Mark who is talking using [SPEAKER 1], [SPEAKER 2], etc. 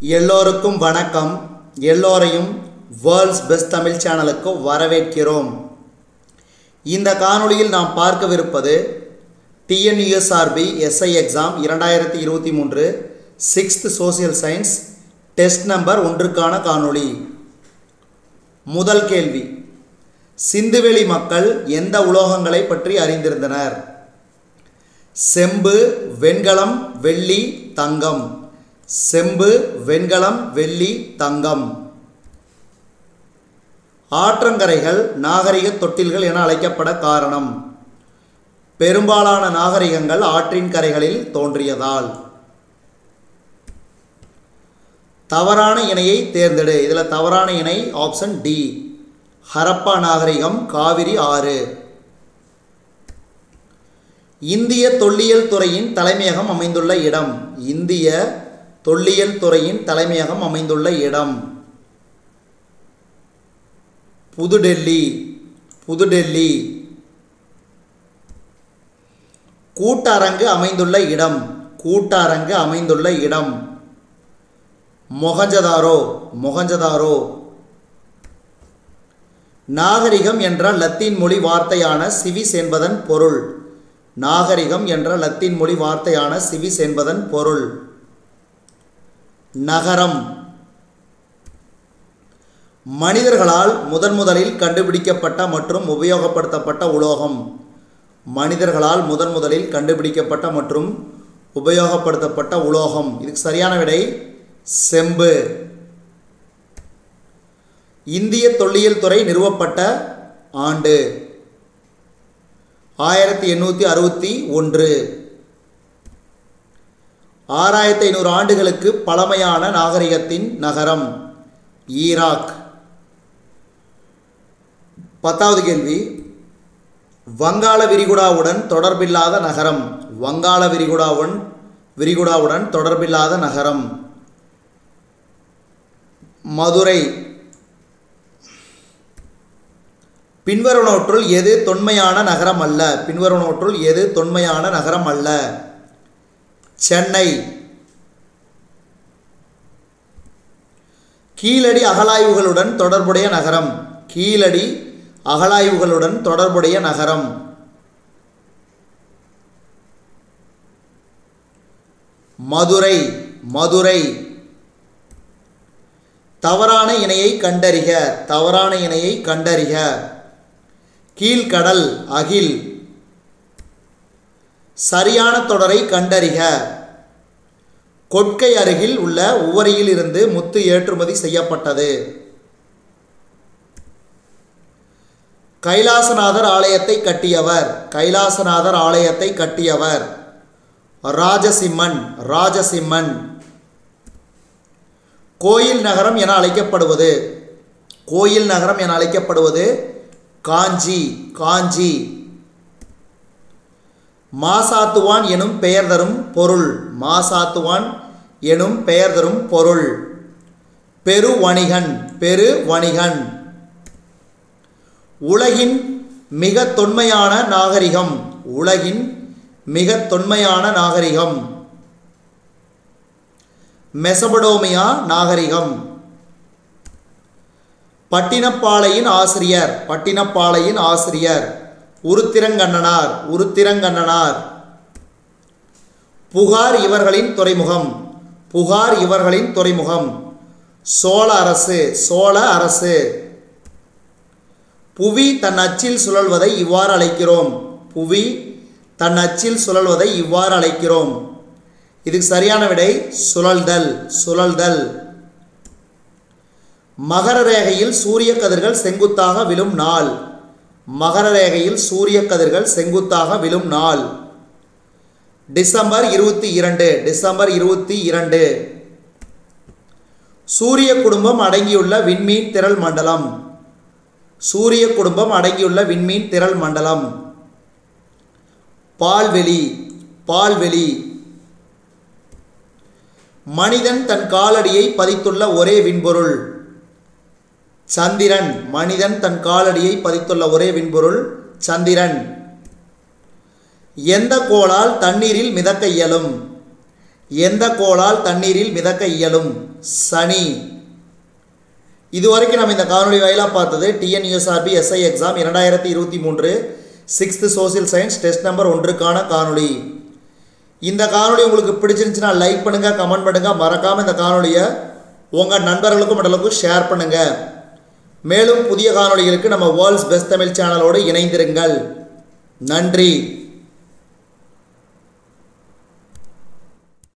[SPEAKER 1] எல்லோருக்கும் வணக்கம் எல்லோரையும் வேர்ல்ட்ஸ் பெஸ்ட் தமிழ் சேனலுக்கு வரவேற்கிறோம் இந்த காணொளியில் நாம் பார்க்கவிருப்பது டிஎன்யூஎஸ்ஆர்பி எஸ்ஐ எக்ஸாம் இரண்டாயிரத்தி இருபத்தி மூன்று sixth social science test number ஒன்றுக்கான காணொளி முதல் கேள்வி சிந்துவெளி மக்கள் எந்த உலோகங்களை பற்றி அறிந்திருந்தனர் செம்பு வெண்கலம் வெள்ளி தங்கம் செம்பு வெண்கலம் வெள்ளி தங்கம் ஆற்றங்கரைகள் நாகரிக தொட்டில்கள் என அழைக்கப்பட காரணம் பெரும்பாலான நாகரிகங்கள் ஆற்றின் கரைகளில் தோன்றியதால் தவறான இணையை தேர்ந்தெடு இதில் தவறான இணை ஆப்ஷன் டி ஹரப்பா நாகரிகம் காவிரி ஆறு இந்திய தொல்லியல் துறையின் தலைமையகம் அமைந்துள்ள இடம் இந்திய தொல்லியல் துறையின் தலைமையகம் அமைந்துள்ள இடம் புதுடெல்லி புதுடெல்லி கூட்டரங்கு அமைந்துள்ள இடம் கூட்டரங்கு அமைந்துள்ள இடம் மொகஞ்சதாரோ மொகஞ்சதாரோ நாகரிகம் என்ற லத்தீன் மொழி வார்த்தையான சிவிஸ் என்பதன் பொருள் நாகரிகம் என்ற லத்தீன் மொழி வார்த்தையான சிவிஸ் என்பதன் பொருள் நகரம் மனிதர்களால் முதன் முதலில் கண்டுபிடிக்கப்பட்ட மற்றும் உபயோகப்படுத்தப்பட்ட உலோகம் மனிதர்களால் முதன் முதலில் கண்டுபிடிக்கப்பட்ட மற்றும் உபயோகப்படுத்தப்பட்ட உலோகம் இதுக்கு சரியான விடை செம்பு இந்திய தொல்லியல் துறை நிறுவப்பட்ட ஆண்டு ஆயிரத்தி எண்ணூற்றி அறுபத்தி ஒன்று ஆறாயிரத்தி ஐநூறு ஆண்டுகளுக்கு பழமையான நாகரிகத்தின் நகரம் ஈராக் பத்தாவது கேள்வி வங்காள விரிகுடாவுடன் தொடர்பில்லாத நகரம் வங்காள விரிகுடாவுடன் விரிகுடாவுடன் தொடர்பில்லாத நகரம் மதுரை பின்வருவனவற்றுள் எது தொன்மையான நகரம் அல்ல பின்வருவனவற்றுள் எது தொன்மையான நகரம் அல்ல சென்னை கீழடி அகலாய்வுகளுடன் தொடர்புடைய நகரம் கீழடி அகலாய்வுகளுடன் தொடர்புடைய நகரம் மதுரை மதுரை தவறான இணையை கண்டறிக தவறான இணையை கண்டறிக கீழ்கடல் அகில் சரியான தொடரை கண்டறிக கொட்கை அருகில் உள்ள உவரியில் இருந்து முத்து ஏற்றுமதி செய்யப்பட்டது கைலாசநாதர் ஆலயத்தை கட்டியவர் கைலாசநாதர் ஆலயத்தை கட்டியவர் ராஜசிம்மன் ராஜசிம்மன் கோயில் நகரம் என அழைக்கப்படுவது கோயில் நகரம் என அழைக்கப்படுவது காஞ்சி காஞ்சி மாசாத்துவான் எனும் பெயர் தரும் பொருள் மாசாத்துவான் எனும் பெயர் தரும் பொருள் பெரு வணிகன் பெரு வணிகன் உலகின் மிக தொன்மையான நாகரிகம் உலகின் மிக தொன்மையான நாகரிகம் மெசபடோமியா நாகரிகம் பட்டினப்பாளையின் ஆசிரியர் பட்டினப்பாளையின் ஆசிரியர் உருத்திரங்கண்ணனார் உருத்திரங்கண்ணனார் புகார் இவர்களின் துறைமுகம் புகார் இவர்களின் துறைமுகம் சோழ அரசு சோழ அரசு புவி தன் அச்சில் சுழல்வதை இவ்வாறு அழைக்கிறோம் புவி தன் அச்சில் சுழல்வதை இவ்வாறு அழைக்கிறோம் இதுக்கு சரியான விடை சுழல்தல் சுழல்தல் மகர ரேகையில் சூரிய கதிர்கள் செங்குத்தாக விழும் நாள் மகர ரேகையில் சூரிய கதிர்கள் செங்குத்தாக விழும் நாள் டிசம்பர் இருபத்தி இரண்டு டிசம்பர் இருபத்தி இரண்டு சூரிய குடும்பம் அடங்கியுள்ள விண்மீன் திரள் மண்டலம் சூரிய குடும்பம் அடங்கியுள்ள விண்மீன் திரள் மண்டலம் பால்வெளி பால்வெளி மனிதன் தன் காலடியை பதித்துள்ள ஒரே விண்பொருள் சந்திரன் மனிதன் தன் காலடியை பதித்துள்ள ஒரே விண்பொருள் சந்திரன் எந்த கோளால் தண்ணீரில் மிதக்க இயலும் எந்த கோளால் தண்ணீரில் மிதக்க இயலும் சனி இதுவரைக்கும் நம்ம இந்த காணொளி வாயிலாக பார்த்தது டிஎன்யூஎஸ்ஆர்பி எஸ்ஐ எக்ஸாம் இரண்டாயிரத்தி இருபத்தி மூன்று sixth social science test number ஒன்றுக்கான காணொளி இந்த காணொளி உங்களுக்கு பிடிச்சிருந்துச்சுன்னா லைக் பண்ணுங்கள் கமெண்ட் பண்ணுங்கள் மறக்காமல் இந்த காணொளியை உங்கள் நண்பர்களுக்கும் மற்றவங்களுக்கும் ஷேர் பண்ணுங்கள் மேலும் புதிய காணொளிகளுக்கு நம்ம வேர்ல்ட்ஸ் பெஸ்ட் தமிழ் சேனலோடு இணைந்திருங்கள் நன்றி